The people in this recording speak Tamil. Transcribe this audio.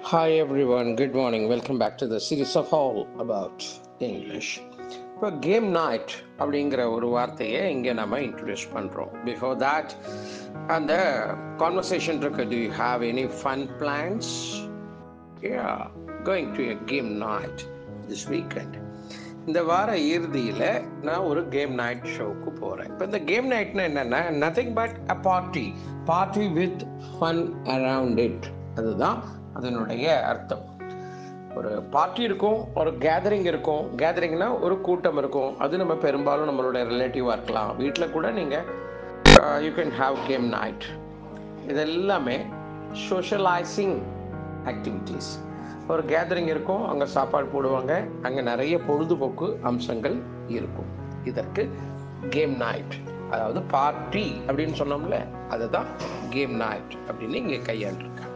Hi everyone, good morning. Welcome back to the series of all about English. இப்போ கேம் நைட் அப்படிங்கிற ஒரு வார்த்தையை இங்கே நம்ம இன்ட்ரடியூஸ் பண்ணுறோம் பிஃபோர் தேட் அந்த கான்வர்சேஷன் இருக்கு do you have any fun plans yeah going to a game night this weekend இந்த வார இறுதியில் நான் ஒரு கேம் நைட் ஷோவுக்கு போகிறேன் இப்போ இந்த கேம் நைட்னா என்னென்னா nothing but a party party with fun around it அதுதான் அதனுடைய அர்த்தம் ஒரு பார்ட்டி இருக்கும் ஒரு கேதரிங் இருக்கும் கேதரிங்னா ஒரு கூட்டம் இருக்கும் அது நம்ம பெரும்பாலும் நம்மளுடைய ரிலேட்டிவாக இருக்கலாம் வீட்டில் கூட நீங்கள் you can have game night இது எல்லாமே சோஷியலைசிங் ஆக்டிவிட்டீஸ் ஒரு கேதரிங் இருக்கும் அங்கே சாப்பாடு போடுவாங்க அங்கே நிறைய பொழுதுபோக்கு அம்சங்கள் இருக்கும் இதற்கு கேம் நைட் அதாவது பார்ட்டி அப்படின்னு சொன்னோம்ல அதுதான் கேம் நைட் அப்படின்னு இங்கே கையாண்டிருக்காங்க